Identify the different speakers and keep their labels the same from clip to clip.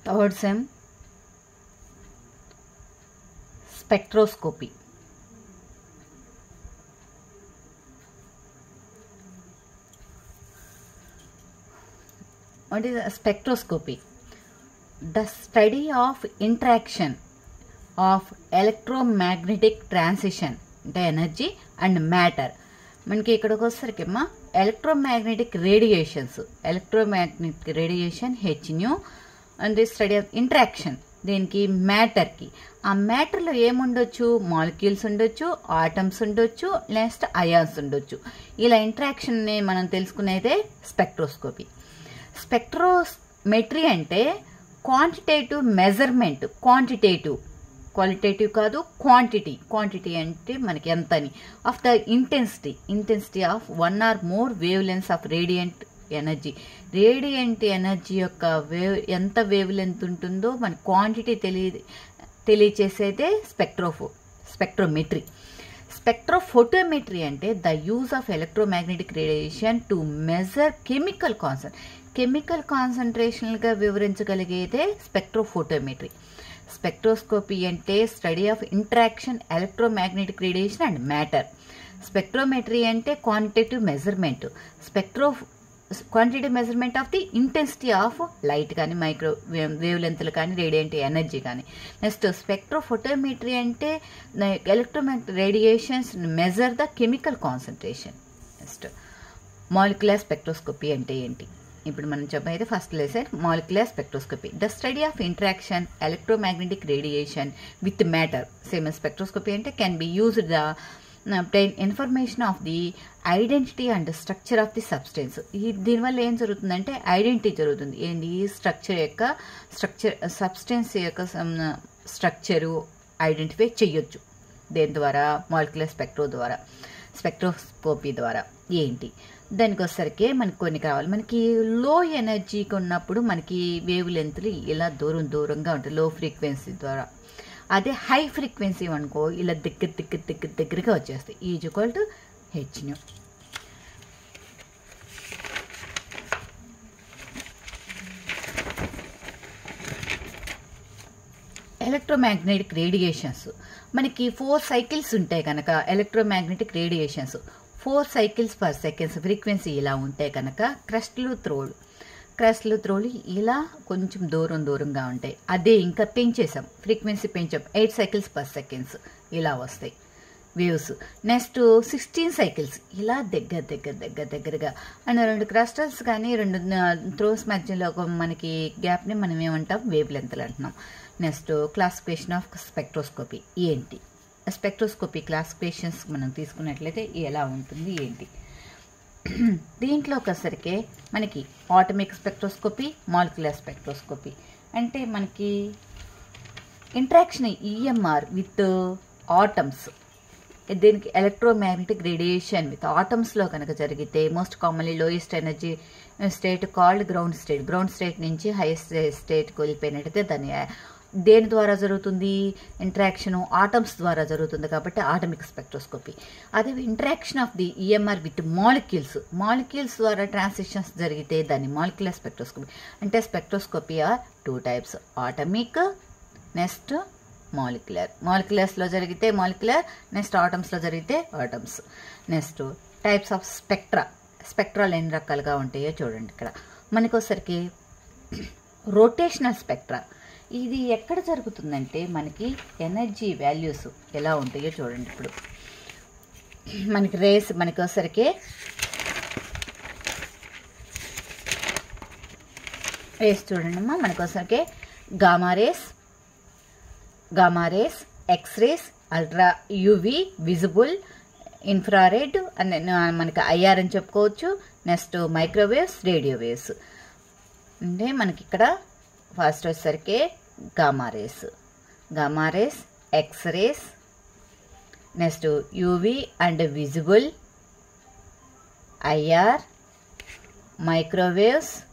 Speaker 1: Third sem spectroscopy what is a spectroscopy the study of interaction of electromagnetic transition అంటే energy and matter మనకి ఇక్కడికి వచ్చేసరికి అమ్మా electromagnetic radiations electromagnetic radiation h nu and study of interaction దీనికి మ్యాటర్కి ఆ మ్యాటర్లో ఏముండొచ్చు మాలిక్యూల్స్ ఉండొచ్చు ఆటమ్స్ ఉండొచ్చు నెక్స్ట్ అయాన్స్ ఉండొచ్చు ఇలా ఇంటరాక్షన్ని మనం తెలుసుకునేదే స్పెక్ట్రోస్కోపీ స్పెక్ట్రోమెట్రీ అంటే క్వాంటిటేటివ్ మెజర్మెంట్ క్వాంటిటేటివ్ క్వాలిటేటివ్ కాదు క్వాంటిటీ క్వాంటిటీ అంటే మనకి ఎంత అని of the intensity intensity of one or more wavelengths of radiant energy radiant energy యొక్క వేవ్ ఎంత వేవ్ లెంత్ ఉంటుందో మన క్వాంటిటీ తెలియ తెలియచేసేదే స్పెక్ట్రోఫో స్పెక్ట్రోమెట్రీ స్పెక్ట్రోఫోటోమెట్రీ అంటే the use of electromagnetic radiation to measure chemical కాన్సన్ కెమికల్ కాన్సన్ట్రేషన్గా వివరించగలిగేదే స్పెక్ట్రోఫోటోమెట్రీ స్పెక్ట్రోస్కోపీ అంటే study of interaction electromagnetic radiation and matter spectrometry అంటే క్వాంటిటేటివ్ మెజర్మెంట్ స్పెక్ట్రో quantitative measurement of the intensity of light కానీ మైక్రో వేవ్ లెంత్లు కానీ రేడియంట్ ఎనర్జీ కానీ నెక్స్ట్ స్పెక్ట్రోఫోటోమెట్రీ అంటే electromagnetic radiations measure the chemical concentration next molecular spectroscopy అంటే ఏంటి ఇప్పుడు మనం చెప్పేది first lesson molecular spectroscopy the study of interaction electromagnetic radiation with matter same spectroscopy అంటే can be used the obtain information of the identity and structure of the substance ఈ దీనివల్ల ఏం జరుగుతుందంటే ఐడెంటిటీ జరుగుతుంది ఏంటి స్ట్రక్చర్ యొక్క స్ట్రక్చర్ సబ్స్టెన్స్ యొక్క structure identify చేయొచ్చు దేని ద్వారా మాలిక్యులర్ స్పెక్ట్రో ద్వారా స్పెక్ట్రోస్కోపీ ద్వారా ఏంటి దానికి వచ్చేసరికి మనకి కొన్ని కావాలి మనకి లో ఎనర్జీకి ఉన్నప్పుడు మనకి వేవ్ లెంత్లు ఇలా దూరం దూరంగా ఉంటాయి లో ఫ్రీక్వెన్సీ ద్వారా అదే హై ఫ్రీక్వెన్సీ అనుకో ఇలా దగ్గర దగ్గర దగ్గర దగ్గరగా వచ్చేస్తాయి is equal to H nu electromagnetic radiations మనకి ఫోర్ సైకిల్స్ ఉంటాయి కనుక electromagnetic radiations four cycles per seconds frequency ఇలా ఉంటే కనుక క్రస్ట్లు త్రోలు క్రస్ట్లు త్రోలు ఇలా కొంచెం దూరం దూరంగా ఉంటాయి అదే ఇంకా పెంచేసాం ఫ్రీక్వెన్సీ పెంచాం ఎయిట్ సైకిల్స్ పర్ సెకండ్స్ ఇలా వస్తాయి వేవ్స్ నెక్స్ట్ సిక్స్టీన్ సైకిల్స్ ఇలా దగ్గర దగ్గర దగ్గర దగ్గరగా అండ్ రెండు క్రస్టల్స్ కానీ రెండు త్రోస్ మధ్యలో ఒక మనకి గ్యాప్ని మనం ఏమంటాం వేవ్ లెంత్లు అంటున్నాం నెక్స్ట్ క్లాసిఫికేషన్ ఆఫ్ స్పెక్ట్రోస్కోపీ ఏంటి స్పెక్ట్రోస్కోపీ క్లాసిఫికేషన్స్ మనం తీసుకున్నట్లయితే ఎలా ఉంటుంది ఏంటి దీంట్లో ఒకసరికి మనకి ఆటమిక్ స్పెక్ట్రోస్కోపీ మాలిక్యులర్ స్పెక్ట్రోస్కోపీ అంటే మనకి ఇంట్రాక్షన్ ఈఎంఆర్ విత్ ఆటమ్స్ దీనికి ఎలక్ట్రోమాగ్నెటిక్ రేడియేషన్ విత్ ఆటమ్స్లో కనుక జరిగితే most commonly lowest energy state called ground state ground state నుంచి హైయెస్ట్ స్టేట్కి వెళ్ళిపోయినట్టయితే దాని దేని ద్వారా జరుగుతుంది ఇంటరాక్షన్ ఆటమ్స్ ద్వారా జరుగుతుంది కాబట్టి ఆటమిక్ స్పెక్ట్రోస్కోపీ అదే interaction of the EMR with molecules molecules ద్వారా ట్రాన్సిషన్స్ జరిగితే దాన్ని మాలిక్యులర్ స్పెక్ట్రోస్కోపీ అంటే spectroscopy are two types atomic next molecular మాలిక్యులర్స్లో జరిగితే మాలిక్యులర్ నెక్స్ట్ ఆటమ్స్లో జరిగితే atoms next types of spectra స్పెక్ట్రాలు ఎన్ని రకాలుగా ఉంటాయో చూడండి ఇక్కడ మనకొసరికి రొటేషనల్ స్పెక్ట్రా ఇది ఎక్కడ జరుగుతుందంటే మనకి ఎనర్జీ వాల్యూస్ ఎలా ఉంటాయో చూడండి ఇప్పుడు మనకి రేస్ మనకి వచ్చరికి రేస్ చూడండి అమ్మా మనకి వచ్చరికి gamma rays gamma rays X rays ultra UV visible infrared అని మనకి ఐఆర్ అని చెప్పుకోవచ్చు నెక్స్ట్ మైక్రోవేవ్స్ రేడియో వేవ్స్ అంటే మనకి ఇక్కడ ఫస్ట్ వచ్చేసరికి gamma rays gamma rays X rays next UV and visible IR microwaves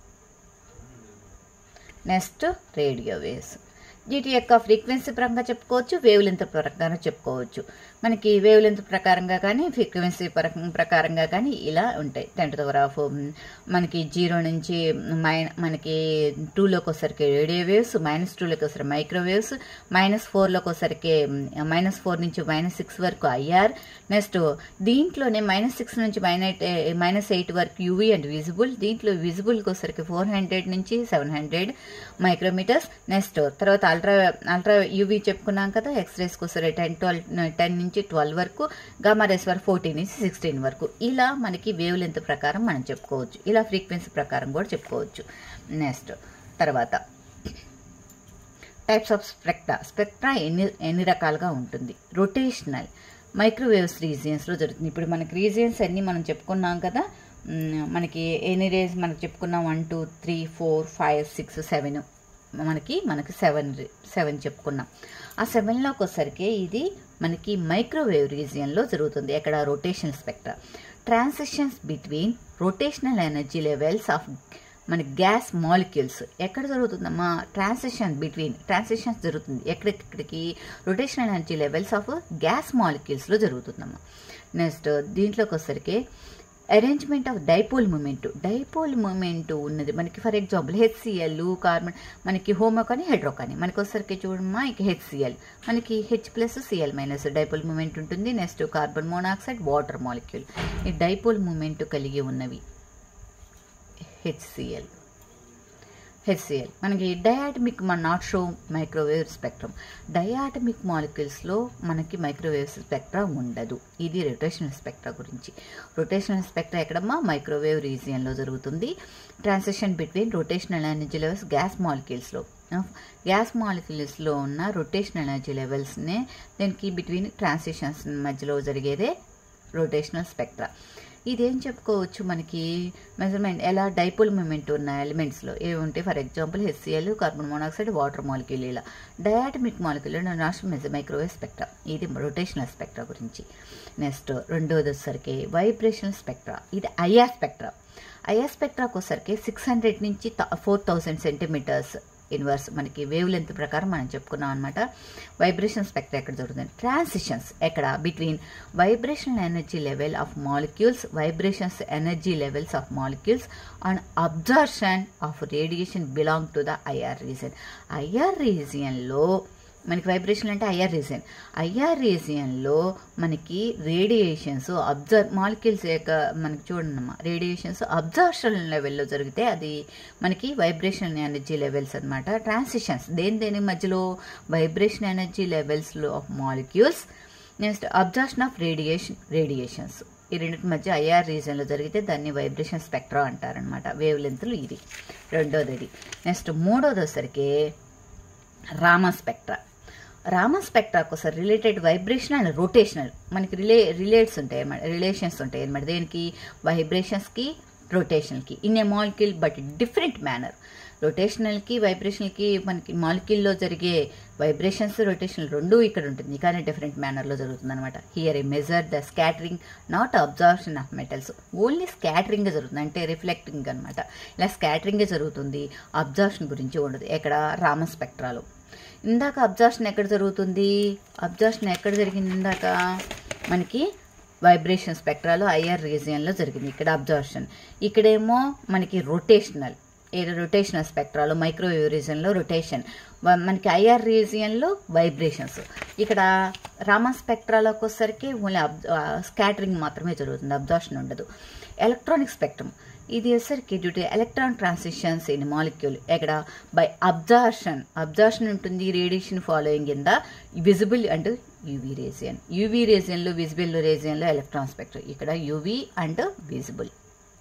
Speaker 1: next radio waves వీటి యొక్క ఫ్రీక్వెన్సీ పరంగా చెప్పుకోవచ్చు వేవ్ లెంత్ పరంగా చెప్పుకోవచ్చు మనకి వేవ్ లెంత్ ప్రకారంగా కానీ ఫ్రీక్వెన్సీ ప్రకారంగా కానీ ఇలా ఉంటాయి ten to the power of మనకి జీరో నుంచి మై మనకి టూలోకి వచ్చరికి రేడియో వేవ్స్ మైనస్ టూలోకి వచ్చరికి మైక్రోవేవ్స్ మైనస్ ఫోర్లోకి వచ్చరికి మైనస్ ఫోర్ నుంచి మైనస్ సిక్స్ వరకు ఐఆర్ నెక్స్ట్ దీంట్లోనే మైనస్ సిక్స్ నుంచి మైనస్ మైనస్ ఎయిట్ వరకు యూవీ అండ్ విజిబుల్ దీంట్లో విజిబుల్కి వచ్చరికి ఫోర్ హండ్రెడ్ నుంచి సెవెన్ హండ్రెడ్ మైక్రోమీటర్స్ నెక్స్ట్ తర్వాత అల్ట్రా అల్ట్రా యూవీ చెప్పుకున్నాం కదా ఎక్స్రేస్కి వస్తారు టెన్ ట్వెల్వ్ టెన్ నుంచి ట్వెల్వ్ వరకు గామా రేస్ వరకు ఫోర్టీన్ నుంచి సిక్స్టీన్ వరకు ఇలా మనకి వేవ్ లెంత్ ప్రకారం మనం చెప్పుకోవచ్చు ఇలా ఫ్రీక్వెన్సీ ప్రకారం కూడా చెప్పుకోవచ్చు నెక్స్ట్ తర్వాత టైప్స్ ఆఫ్ స్పెక్ట్రా స్పెక్ట్రా ఎన్ని ఎన్ని రకాలుగా ఉంటుంది రొటేషనల్ మైక్రోవేవ్స్ రీజియన్స్లో జరుగుతుంది ఇప్పుడు మనకి రీజియన్స్ అన్నీ మనం చెప్పుకున్నాం కదా మ్, మనకి ఎన్ని రేస్ మనకి చెప్పుకున్నాం one two three four five six seven మనకి మనకి సెవెన్ సెవెన్ చెప్పుకున్నాం ఆ సెవెన్లోకి వచ్చరికి ఇది మనకి మైక్రోవేవ్ రీజియన్లో జరుగుతుంది ఎక్కడ rotational spectra transitions between rotational energy levels of మన గ్యాస్ మాలిక్యూల్స్ ఎక్కడ జరుగుతుందమ్మా ట్రాన్సిషన్ బిట్వీన్ ట్రాన్సిషన్స్ జరుగుతుంది ఎక్కడెక్కడికి rotational energy levels of gas మాలిక్యూల్స్లో జరుగుతుందమ్మా నెక్స్ట్ దీంట్లోకి వచ్చరికి arrangement of dipole moment dipole moment ఉన్నది మనకి ఫర్ ఎగ్జాంపుల్ హెచ్సిఎల్ కార్బన్ మనకి హోమో కానీ హెడ్రో కానీ మనకి వచ్చరికి చూడమ్మా ఇక హెచ్సిఎల్ మనకి H plus Cl minus dipole moment ఉంటుంది next carbon monoxide water molecule ఈ డైపోల్ మూమెంట్ కలిగి ఉన్నవి హెచ్సిఎల్ హెచ్సిఎల్ మనకి డయాటమిక్ మన not show microwave spectrum diatomic మాలిక్యూల్స్లో మనకి మైక్రోవేవ్ స్పెక్ట్రా ఉండదు ఇది రొటేషనల్ స్పెక్ట్రా గురించి రొటేషనల్ స్పెక్ట్రా ఎక్కడమ్మా మైక్రోవేవ్ రీజియన్లో జరుగుతుంది transition between rotational energy levels gas మాలిక్యూల్స్లో గ్యాస్ మాలిక్యూల్స్లో ఉన్న రొటేషనల్ ఎనర్జీ లెవెల్స్నే దీనికి బిట్వీన్ ట్రాన్సిషన్స్ మధ్యలో జరిగేదే రొటేషనల్ స్పెక్ట్రా ఇదేం చెప్పుకోవచ్చు మనకి మెజర్మెంట్ ఎలా డైపోల్ మూమెంట్ ఉన్న ఎలిమెంట్స్లో ఏవి ఉంటాయి for example HCl carbon monoxide water molecule ఇలా డయాటమిక్ మాలిక్యూల్ నాష్ మెజర్ మైక్రోవేవ్ స్పెక్ట్రా ఇది రొటేషనల్ స్పెక్ట్రా గురించి నెక్స్ట్ రెండోది వచ్చరికి వైబ్రేషనల్ స్పెక్ట్రా ఇది ఐఆర్ స్పెక్ట్రా ఐఆర్ స్పెక్ట్రాకి వచ్చరికి సిక్స్ హండ్రెడ్ నుంచి ఫోర్ థౌసండ్ సెంటీమీటర్స్ ఇన్వర్స్ మనకి వేవ్ లెంత్ ప్రకారం మనం చెప్పుకున్నాం అనమాట వైబ్రేషన్ స్పెక్ట్రా ఎక్కడ జరుగుతుంది ట్రాన్సిషన్స్ ఎక్కడ between vibrational energy level of molecules vibrations energy levels of molecules and absorption of radiation belong to the IR region IR రీజియన్లో మనకి వైబ్రేషన్ అంటే ఐఆర్ రీజియన్ ఐఆర్ రీజియన్లో మనకి రేడియేషన్స్ అబ్జర్వ్ మాలిక్యూల్స్ యొక్క మనకి చూడండి అమ్మా రేడియేషన్స్ అబ్జర్షన్ లెవెల్లో జరిగితే అది మనకి వైబ్రేషన్ ఎనర్జీ లెవెల్స్ అనమాట ట్రాన్సిషన్స్ దేని దేని మధ్యలో వైబ్రేషన్ ఎనర్జీ లెవెల్స్లో of molecules next absorption of radiation radiations ఈ రెండింటి మధ్య ఐఆర్ రీజన్లో జరిగితే దాన్ని వైబ్రేషన్ స్పెక్ట్రా అంటారనమాట వేవ్ లెంత్లు ఇది రెండోది ఇది నెక్స్ట్ మూడోది వచ్చరికి రామా స్పెక్ట్రా రామన్ స్పెక్ట్రాకు ఒకసారి రిలేటెడ్ వైబ్రేషన్ అండ్ రొటేషనల్ మనకి రిలే రిలేట్స్ ఉంటాయి అన్నమాట రిలేషన్స్ ఉంటాయి అనమాట దేనికి వైబ్రేషన్స్కి రొటేషనల్కి in a molecule but different manner రొటేషనల్కి వైబ్రేషనల్కి మనకి మాలిక్యూల్లో జరిగే వైబ్రేషన్స్ రొటేషనల్ రెండు ఇక్కడ ఉంటుంది కానీ డిఫరెంట్ మేనర్లో జరుగుతుంది అనమాట here a measure the scattering not absorption of metals only scattering జరుగుతుంది అంటే రిఫ్లెక్టింగ్ అనమాట ఇలా స్కాటరింగే జరుగుతుంది అబ్జర్షన్ గురించి ఉండదు ఎక్కడ రామ స్పెక్ట్రాలో ఇందాక అబ్జర్షన్ ఎక్కడ జరుగుతుంది అబ్జర్షన్ ఎక్కడ జరిగింది ఇందాక మనకి వైబ్రేషన్ స్పెక్ట్రాలో ఐఆర్ రీజియన్లో జరిగింది ఇక్కడ అబ్జర్షన్ ఇక్కడేమో మనకి రొటేషనల్ ఏదో రొటేషనల్ స్పెక్ట్రాలో మైక్రోవేవ్ రీజియన్లో రొటేషన్ మనకి ఐఆర్ రీజియన్లో వైబ్రేషన్స్ ఇక్కడ రామా స్పెక్ట్రాలోకి వచ్చేసరికి ఓన్లీ అబ్ స్కాటరింగ్ మాత్రమే జరుగుతుంది అబ్జర్షన్ ఉండదు ఎలక్ట్రానిక్ స్పెక్ట్రమ్ ఇది వచ్చేసరికి due to electron transitions in molecule ఎక్కడ బై అబ్జర్షన్ అబ్జర్షన్ ఉంటుంది radiation following in the visible and UV region UV రేజియన్లో విజిబుల్ రేజియన్లో ఎలక్ట్రాన్ స్పెక్ట్రమ్ ఇక్కడ యూవీ అండ్ విజిబుల్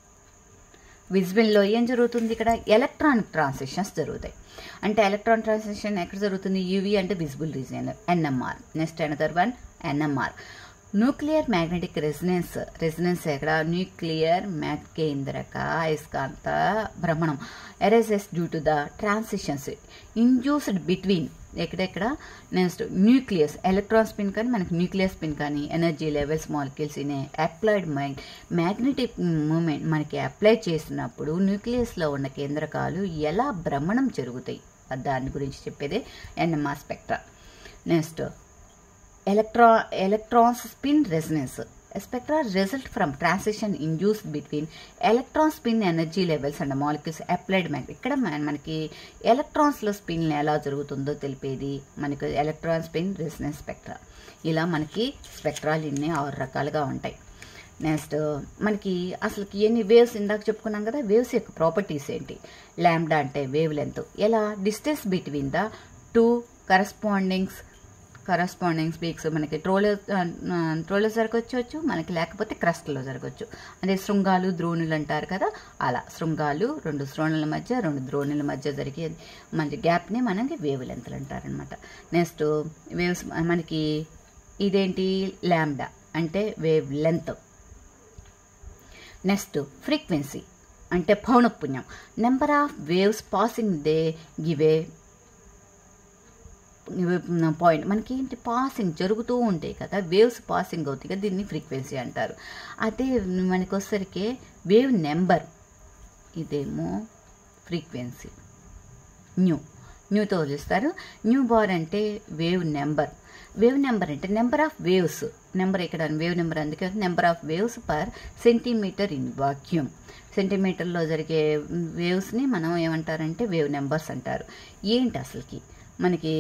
Speaker 1: విజిబుల్లో ఏం జరుగుతుంది ఇక్కడ ఎలక్ట్రానిక్ ట్రాన్సిషన్స్ జరుగుతాయి అంటే ఎలక్ట్రాన్ ట్రాన్సిషన్ ఎక్కడ జరుగుతుంది యూవీ అంటే visible region NMR next another one NMR nuclear magnetic resonance resonance ఎక్కడ న్యూక్లియర్ కేంద్రక అయస్కాంత భ్రమణం arises due to the transitions induced between ఎక్కడెక్కడ నెక్స్ట్ న్యూక్లియస్ ఎలక్ట్రాన్ స్పిన్ కానీ మనకి న్యూక్లియస్ స్పిన్ కానీ energy levels molecules in applied mind magnetic moment మనకి apply చేసినప్పుడు న్యూక్లియస్లో ఉన్న కేంద్రకాలు ఎలా భ్రమణం జరుగుతాయి దాని గురించి చెప్పేదే NMR spectra next electron electrons spin resonance spectra result from transition induced between electron spin energy levels and molecules applied mag ఇక్కడ మన- మనకి ఎలక్ట్రాన్స్లో స్పిన్ ఎలా జరుగుతుందో తెలిపేది మనకి ఎలక్ట్రాన్ స్పిన్ రెసినెన్స్ స్పెక్ట్రా ఇలా మనకి స్పెక్ట్రాలు ఇన్ని ఆరు రకాలుగా ఉంటాయి నెక్స్ట్ మనకి అసలుకి ఎన్ని వేవ్స్ ఇందాక చెప్పుకున్నాం కదా వేవ్స్ యొక్క ప్రాపర్టీస్ ఏంటి ల్యాండా అంటే వేవ్ లెంత్ ఎలా డిస్టెన్స్ బిట్వీన్ ద టూ కరస్పాండింగ్స్ కరస్పాండింగ్ స్పీక్స్ మనకి ట్రోలర్ ట్రోలర్ జరగవచ్చు మనకి లేకపోతే క్రస్ట్లో జరగవచ్చు అంటే శృంగాలు ద్రోణులు అంటారు కదా అలా శృంగాలు రెండు శ్రోణుల మధ్య రెండు ద్రోణుల మధ్య జరిగే మంచి గ్యాప్ని మనకి వేవ్ లెంత్లు అంటారనమాట నెక్స్ట్ వేవ్స్ మనకి ఇదేంటి ల్యాండా అంటే వేవ్ లెంత్ నెక్స్ట్ ఫ్రీక్వెన్సీ అంటే పౌనఃపుణ్యం number of waves passing the given point మనకి ఏంటి పాసింగ్ జరుగుతూ ఉంటాయి కదా వేవ్స్ పాసింగ్ అవుతాయి కదా దీన్ని ఫ్రీక్వెన్సీ అంటారు అదే మనకి వచ్చేసరికి వేవ్ నెంబర్ ఇదేమో ఫ్రీక్వెన్సీ న్యూ న్యూతో వదిలిస్తారు న్యూ బార్ అంటే వేవ్ నెంబర్ వేవ్ నెంబర్ అంటే నెంబర్ ఆఫ్ వేవ్స్ నెంబర్ ఇక్కడ వేవ్ నెంబర్ అందుకే number of waves per centimetre in vacuum సెంటీమీటర్లో జరిగే వేవ్స్ని మనం ఏమంటారంటే వేవ్ నెంబర్స్ అంటారు ఏంటి అసలుకి మనకి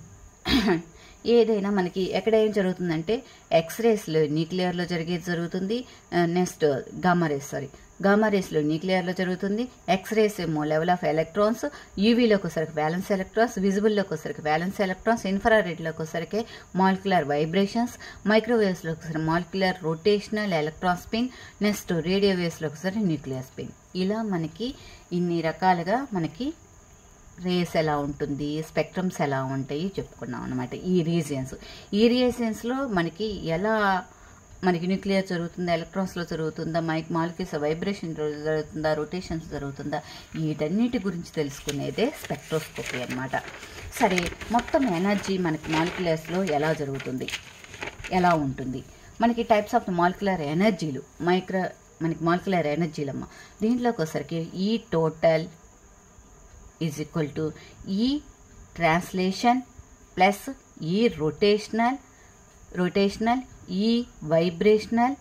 Speaker 1: ఏదైనా మనకి ఎక్కడ ఏం జరుగుతుందంటే ఎక్స్రేస్లో న్యూక్లియర్లో జరిగేది జరుగుతుంది next gamma rays sorry gamma రేస్లో న్యూక్లియర్లో జరుగుతుంది ఎక్స్రేస్ ఏమో లెవెల్ ఆఫ్ ఎలక్ట్రాన్స్ యూవీలోకి వచ్చరికి వ్యాలెన్స్ ఎలక్ట్రాన్స్ విజిబుల్లోకి వచ్చరికి వ్యాలెన్స్ ఎలక్ట్రాన్స్ ఇన్ఫ్రారెడ్లోకి వచ్చరికి మాలిక్యులర్ వైబ్రేషన్స్ మైక్రోవేవ్స్లోకి వచ్చరికి molecular rotational electron spin next radio వేవ్స్లోకి వచ్చరికి న్యూక్లియర్ స్పిన్ ఇలా మనకి ఇన్ని రకాలుగా మనకి రేస్ ఎలా ఉంటుంది స్పెక్ట్రమ్స్ ఎలా ఉంటాయి చెప్పుకున్నాం అనమాట ఈ రీజియన్స్ ఈ రీజియన్స్లో మనకి ఎలా మనకి న్యూక్లియర్ జరుగుతుందా ఎలక్ట్రాన్స్లో జరుగుతుందా మైక్ మాలిక్యూల్స్ వైబ్రేషన్ జరుగుతుందా రొటేషన్స్ జరుగుతుందా వీటన్నిటి గురించి తెలుసుకునేదే స్పెక్ట్రోస్కోపీ అన్నమాట సరే మొత్తం ఎనర్జీ మనకి మాలిక్యులర్స్లో ఎలా జరుగుతుంది ఎలా ఉంటుంది మనకి టైప్స్ ఆఫ్ మాలిక్యులర్ ఎనర్జీలు మైక్రో మనకి మాలిక్యులర్ ఎనర్జీలమ్మ దీంట్లోకి వచ్చరికి E total is equal to E translation plus E rotational rotational E vibrational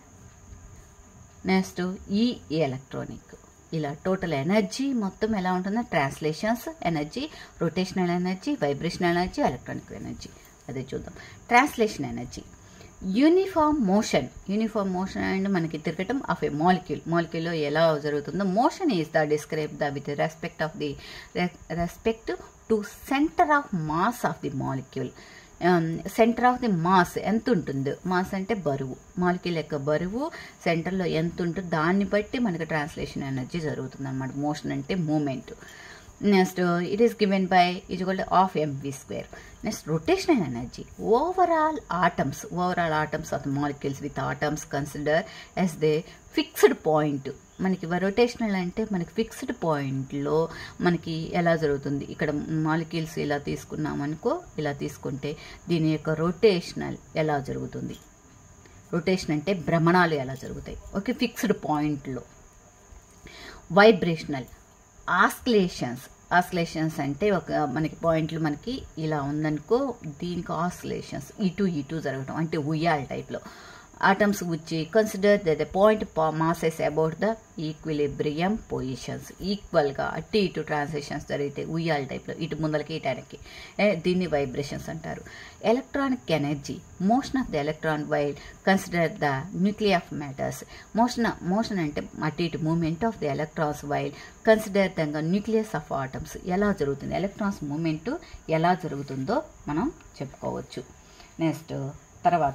Speaker 1: next E electronic ఇలా టోటల్ ఎనర్జీ మొత్తం ఎలా ఉంటుందో translations energy rotational energy vibrational energy electronic energy అదే చూద్దాం translation energy uniform motion uniform motion and మనకి తిరగటం of a molecule మాలిక్యూల్లో ఎలా జరుగుతుందో motion is the describe the with respect of the respect to centre of mass of the molecule centre of the mass ఎంత ఉంటుందో mass అంటే బరువు molecule యొక్క బరువు సెంటర్లో ఎంత ఉంటుందో దాన్ని బట్టి మనకి ట్రాన్స్లేషన్ ఎనర్జీ జరుగుతుంది అనమాట మోషన్ అంటే moment next it is given by equal of MV square next rotational energy overall atoms overall atoms of the molecules with atoms consider as they fixed point మనకి రొటేషనల్ అంటే మనకి fixed పాయింట్లో మనకి ఎలా జరుగుతుంది ఇక్కడ మాలిక్యూల్స్ ఇలా తీసుకున్నామనుకో ఇలా తీసుకుంటే దీని యొక్క రొటేషనల్ ఎలా జరుగుతుంది రొటేషన్ అంటే భ్రమణాలు ఎలా జరుగుతాయి ఓకే ఫిక్స్డ్ పాయింట్లో వైబ్రేషనల్ ఆస్కిలేషన్స్ ఆస్కిలేషన్స్ అంటే ఒక మనకి పాయింట్లు మనకి ఇలా ఉందనుకో దీనికి ఆస్కిలేషన్స్ ఇటు ఇటు జరగడం అంటే ఉయ్యాల టైప్లో ఆటమ్స్ వచ్చి consider the the point masses about the equilibrium positions ఈక్వల్గా అటు ఇటు ట్రాన్సాక్షన్స్ జరిగితే ఉయ్యాల టైప్లో ఇటు ముందలకి ఇటు వెనక్కి ఏ, దీన్ని వైబ్రేషన్స్ అంటారు electronic energy motion of the electron while consider the nuclear of matters motion motion అంటే అటు ఇటు moment of the electrons while consider the nucleus of atoms ఎలా జరుగుతుంది ఎలక్ట్రాన్స్ మూమెంట్ ఎలా జరుగుతుందో మనం చెప్పుకోవచ్చు నెక్స్ట్ తర్వాత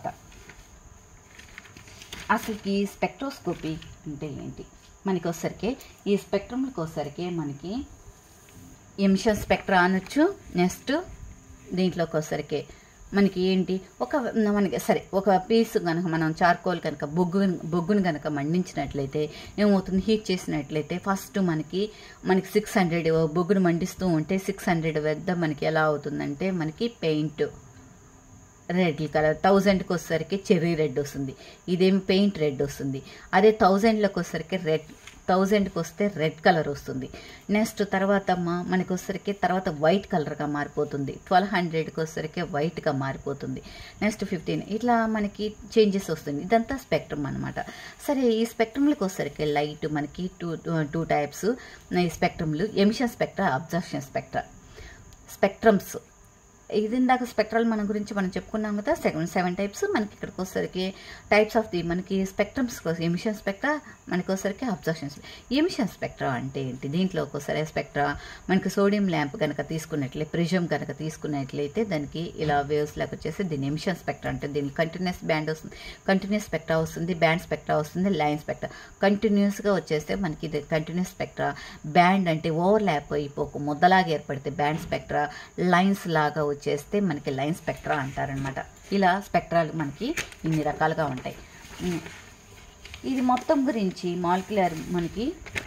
Speaker 1: అసలుకి స్పెక్ట్రోస్కోపీ అంటే ఏంటి మనకి వచ్చరికి ఈ స్పెక్ట్రమ్కి వచ్చరికి మనకి ఎమిషన్ స్పెక్ట్రా అనొచ్చు నెక్స్ట్ దీంట్లోకి వచ్చరికి మనకి ఏంటి ఒక మనకి సరే ఒక పీస్ కనుక మనం చార్కోల్ కనుక బొగ్గు బొగ్గును కనుక మండించినట్లయితే ఏమవుతుంది హీట్ చేసినట్లయితే ఫస్ట్ మనకి మనకి సిక్స్ హండ్రెడ్ బొగ్గును మండిస్తూ ఉంటే సిక్స్ హండ్రెడ్ వద్ద మనకి ఎలా అవుతుందంటే మనకి పెయింట్ రెడ్ కలర్ థౌజండ్కి వచ్చేసరికి చెర్రీ రెడ్ వస్తుంది ఇదేమి పెయింట్ రెడ్ వస్తుంది అదే థౌజండ్లోకి వచ్చేసరికి రెడ్ థౌజండ్కి వస్తే రెడ్ కలర్ వస్తుంది నెక్స్ట్ తర్వాత మ- మనకి వచ్చేసరికి తర్వాత వైట్ కలర్గా మారిపోతుంది ట్వెల్వ్ హండ్రెడ్కి వచ్చేసరికి వైట్గా మారిపోతుంది నెక్స్ట్ ఫిఫ్టీన్ ఇట్లా మనకి చేంజెస్ వస్తుంది ఇదంతా స్పెక్ట్రమ్ అనమాట సరే ఈ స్పెక్ట్రమ్లకు వచ్చేసరికి లైట్ మనకి టూ టూ టైప్స్ ఈ స్పెక్ట్రమ్లు emission spectra absorption spectra spectrums ఇది ఇందాక స్పెక్ట్రల్ మన గురించి మనం చెప్పుకున్నాం కదా సెవెన్ సెవెన్ టైప్స్ మనకి ఇక్కడికి వచ్చేసరికి టైప్స్ ఆఫ్ ది మనకి స్పెక్ట్రమ్స్ ఎమిషన్ స్పెక్ట్రా మనకి వచ్చేసరికి అబ్జర్షన్ ఎమిషన్ స్పెక్ట్రా అంటే ఏంటి దీంట్లో ఒకసారి స్పెక్ట్రా మనకి సోడియం ల్యాంప్ కనుక తీసుకున్నట్లే ప్రిజం కనుక తీసుకున్నట్లయితే దానికి ఇలా వేవ్స్ లాగా వచ్చేసి దీని ఎమిషన్ స్పెక్ట్రా అంటే దీనికి కంటిన్యూస్ బ్యాండ్ వస్తుంది కంటిన్యూస్ స్పెక్ట్రా వస్తుంది బ్యాండ్ స్పెక్ట్రా వస్తుంది లైన్ స్పెక్ట్రా కంటిన్యూస్గా వచ్చేస్తే మనకి ఇది కంటిన్యూస్ స్పెక్ట్రా బ్యాండ్ అంటే ఓవర్ ల్యాప్ అయిపోకు ముద్దలాగా ఏర్పడితే బ్యాండ్ స్పెక్ట్రా లైన్స్ లాగా వచ్చేస్తే మనకి లైన్ స్పెక్ట్రా అంటారనమాట ఇలా స్పెక్ట్రాలు మనకి ఇన్ని రకాలుగా ఉంటాయి ఉమ్. ఇది మొత్తం గురించి మాలిక్యులర్ మనకి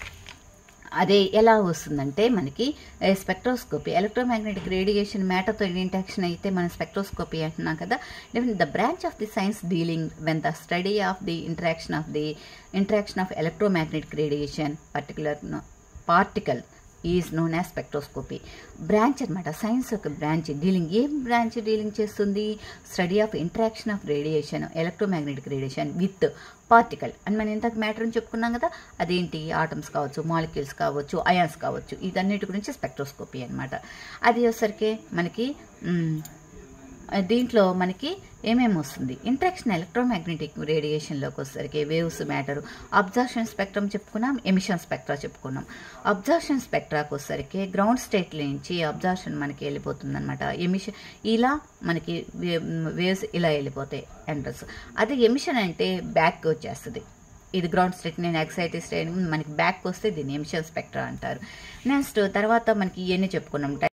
Speaker 1: అదే ఎలా వస్తుందంటే మనకి స్పెక్ట్రోస్కోపీ ఎలక్ట్రోమాగ్నెటిక్ రేడియేషన్ మ్యాటర్తో ఇంటాక్షన్ అయితే మన స్పెక్ట్రోస్కోపీ అంటున్నాం కదా the branch of the science dealing when the study of the interaction of the interaction of electromagnetic radiation particular particle is known as spectroscopy branch అనమాట సైన్స్ యొక్క branch dealing ఏం branch dealing చేస్తుంది study of interaction of radiation electromagnetic radiation with particle అని మనం ఇంతకు matter అని చెప్పుకున్నాం కదా అదేంటి ఆటమ్స్ కావచ్చు మాలిక్యూల్స్ కావచ్చు అయాన్స్ కావచ్చు ఇదన్నిటి గురించి స్పెక్ట్రోస్కోపీ అనమాట అది వచ్చరికి మనకి మ్, దీంట్లో మనకి ఏమేమి వస్తుంది ఇంట్రాక్షన్ ఎలక్ట్రోమాగ్నెటిక్ రేడియేషన్లోకి వచ్చేసరికి వేవ్స్ మ్యాటర్ అబ్జర్షన్ స్పెక్ట్రమ్ చెప్పుకున్నాం ఎమిషన్ స్పెక్ట్రా చెప్పుకున్నాం అబ్జర్షన్ స్పెక్ట్రాకి వచ్చేసరికి గ్రౌండ్ స్టేట్ నుంచి అబ్జర్షన్ మనకి వెళ్ళిపోతుంది అనమాట ఎమిషన్ ఇలా మనకి వేవ్స్ ఇలా వెళ్ళిపోతాయి ఎంట్రన్స్ అదే ఎమిషన్ అంటే బ్యాక్ వచ్చేస్తుంది ఇది గ్రౌండ్ స్టేట్ నేను ఎక్సైటీ స్టేట్ మనకి బ్యాక్ వస్తే దీన్ని ఎమిషన్ స్పెక్ట్రా అంటారు నెక్స్ట్ తర్వాత మనకి ఇవన్నీ చెప్పుకున్నాం